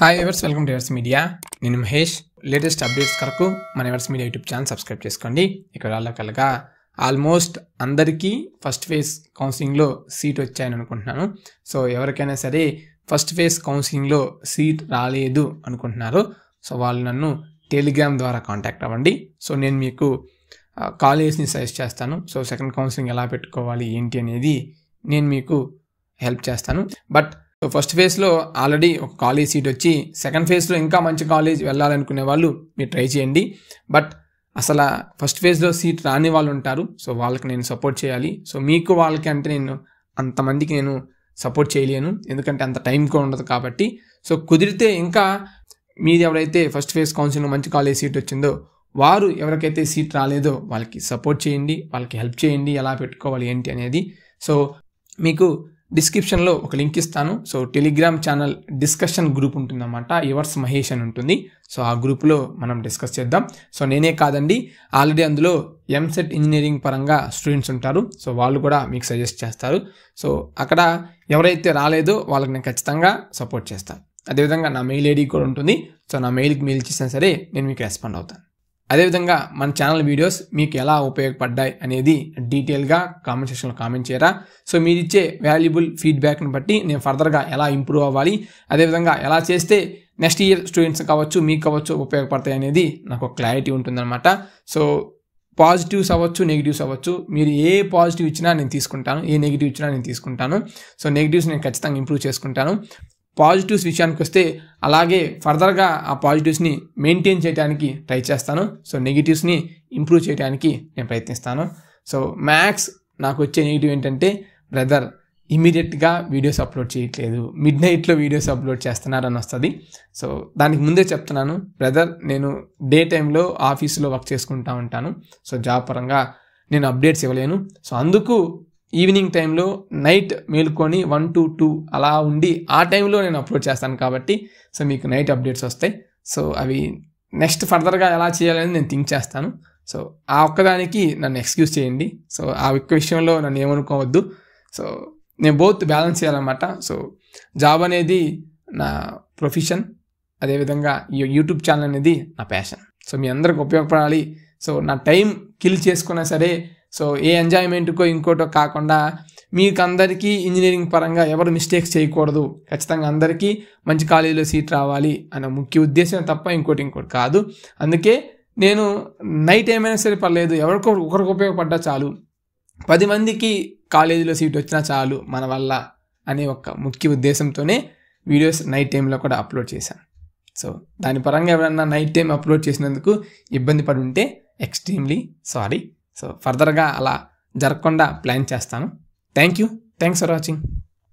hi Evers welcome to Evers media నేను Mahesh latest updates కొరకు మన Evers media YouTube channel subscribe చేసుకోండి ఇక్కడ వాళ్ళకల్గా ఆల్మోస్ట్ అందరికీ ఫస్ట్ ఫేజ్ కౌన్సిలింగ్లో సీట్ వచ్చాయని అనుకుంటున్నాను సో ఎవరికైనా సరే ఫస్ట్ ఫేజ్ కౌన్సిలింగ్లో సీట్ రాలేదు అనుకుంటున్నారు సో వాళ్ళు నన్ను టెలిగ్రామ్ ద్వారా కాంటాక్ట్ అవ్వండి సో నేను మీకు ఆ, కాలేజ్ని సజెస్ట్ చేస్తాను సో సెకండ్ కౌన్సిలింగ్ ఎలా పెట్టుకోవాలి ఏంటి అనేది నేను మీకు హెల్ప్ చేస్తాను బట్ ఫస్ట్ ఫేజ్లో ఆల్రెడీ ఒక కాలేజ్ సీట్ వచ్చి సెకండ్ ఫేజ్లో ఇంకా మంచి కాలేజ్ వెళ్ళాలనుకునే వాళ్ళు మీరు ట్రై చేయండి బట్ అసలు ఫస్ట్ ఫేజ్లో సీట్ రాని వాళ్ళు ఉంటారు సో వాళ్ళకి నేను సపోర్ట్ చేయాలి సో మీకు వాళ్ళకి అంటే నేను అంతమందికి నేను సపోర్ట్ చేయలేను ఎందుకంటే అంత టైం కూడా ఉండదు కాబట్టి సో కుదిరితే ఇంకా మీది ఎవరైతే ఫస్ట్ ఫేజ్ కౌన్సిలింగ్ మంచి కాలేజ్ సీట్ వచ్చిందో వారు ఎవరికైతే సీట్ రాలేదో వాళ్ళకి సపోర్ట్ చేయండి వాళ్ళకి హెల్ప్ చేయండి ఎలా పెట్టుకోవాలి ఏంటి అనేది సో మీకు డిస్క్రిప్షన్లో ఒక లింక్ ఇస్తాను so Telegram channel discussion group ఉంటుందన్నమాట యువర్స్ మహేష్ అని ఉంటుంది సో ఆ గ్రూప్లో మనం డిస్కస్ చేద్దాం సో నేనే కాదండి ఆల్రెడీ అందులో ఎంసెట్ ఇంజనీరింగ్ పరంగా స్టూడెంట్స్ ఉంటారు సో వాళ్ళు కూడా మీకు సజెస్ట్ చేస్తారు సో అక్కడ ఎవరైతే రాలేదో వాళ్ళకి నేను ఖచ్చితంగా సపోర్ట్ చేస్తాను అదేవిధంగా నా మెయిల్ ఐడి కూడా ఉంటుంది సో నా మెయిల్కి మెయిల్ చేసినా సరే నేను మీకు రెస్పాండ్ అవుతాను అదేవిధంగా మన ఛానల్ వీడియోస్ మీకు ఎలా ఉపయోగపడ్డాయి అనేది డీటెయిల్గా కామెంట్ సెక్షన్లో కామెంట్ చేయరా సో మీరు ఇచ్చే వాల్యుబుల్ ఫీడ్బ్యాక్ని బట్టి నేను ఫర్దర్గా ఎలా ఇంప్రూవ్ అవ్వాలి అదేవిధంగా ఎలా చేస్తే నెక్స్ట్ ఇయర్ స్టూడెంట్స్ కావచ్చు మీకు కావచ్చు ఉపయోగపడతాయి అనేది నాకు ఒక క్లారిటీ ఉంటుందన్నమాట సో పాజిటివ్స్ అవ్వచ్చు నెగిటివ్స్ అవ్వచ్చు మీరు ఏ పాజిటివ్ ఇచ్చినా నేను తీసుకుంటాను ఏ నెగిటివ్ ఇచ్చినా నేను తీసుకుంటాను సో నెగిటివ్స్ నేను ఖచ్చితంగా ఇంప్రూవ్ చేసుకుంటాను పాజిటివ్స్ విషయానికి వస్తే అలాగే ఫర్దర్గా ఆ పాజిటివ్స్ని మెయింటైన్ చేయడానికి ట్రై చేస్తాను సో నెగిటివ్స్ని ఇంప్రూవ్ చేయడానికి నేను ప్రయత్నిస్తాను సో మ్యాథ్స్ నాకు వచ్చే నెగిటివ్ ఏంటంటే బ్రదర్ ఇమీడియట్గా వీడియోస్ అప్లోడ్ చేయట్లేదు మిడ్ నైట్లో వీడియోస్ అప్లోడ్ చేస్తున్నారని వస్తుంది సో దానికి ముందే చెప్తున్నాను బ్రదర్ నేను డే టైంలో ఆఫీస్లో వర్క్ చేసుకుంటా ఉంటాను సో జాబ్ పరంగా నేను అప్డేట్స్ ఇవ్వలేను సో అందుకు ఈవినింగ్ టైంలో నైట్ మేల్కొని వన్ టు టూ అలా ఉండి ఆ టైంలో నేను అప్లోడ్ చేస్తాను కాబట్టి సో మీకు నైట్ అప్డేట్స్ వస్తాయి సో అవి నెక్స్ట్ ఫర్దర్గా ఎలా చేయాలని నేను థింక్ చేస్తాను సో ఆ ఒక్కదానికి నన్ను ఎక్స్క్యూజ్ చేయండి సో ఆ ఒక్క విషయంలో నన్ను ఏమనుకోవద్దు సో నేను బోత్ బ్యాలెన్స్ చేయాలన్నమాట సో జాబ్ అనేది నా ప్రొఫెషన్ అదేవిధంగా ఈ యూట్యూబ్ ఛానల్ అనేది నా ప్యాషన్ సో మీ అందరికి ఉపయోగపడాలి సో నా టైం కిల్ చేసుకున్నా సరే సో ఏ ఎంజాయ్మెంట్కో ఇంకోటో కాకుండా మీకు అందరికీ ఇంజనీరింగ్ పరంగా ఎవరు మిస్టేక్స్ చేయకూడదు ఖచ్చితంగా అందరికీ మంచి కాలేజీలో సీట్ రావాలి అనే ముఖ్య ఉద్దేశం తప్ప ఇంకోటి ఇంకోటి కాదు అందుకే నేను నైట్ ఏమైనా సరే పర్లేదు ఎవరికో ఒకరికి ఉపయోగపడ్డా చాలు పది మందికి కాలేజీలో సీట్ వచ్చినా చాలు మన వల్ల అనే ఒక ముఖ్య ఉద్దేశంతోనే వీడియోస్ నైట్ టైంలో కూడా అప్లోడ్ చేశాను సో దాని పరంగా ఎవరన్నా నైట్ టైం అప్లోడ్ చేసినందుకు ఇబ్బంది పడి ఉంటే ఎక్స్ట్రీమ్లీ సారీ సో ఫర్దర్గా అలా జరగకుండా ప్లాన్ చేస్తాను thank you thanks for watching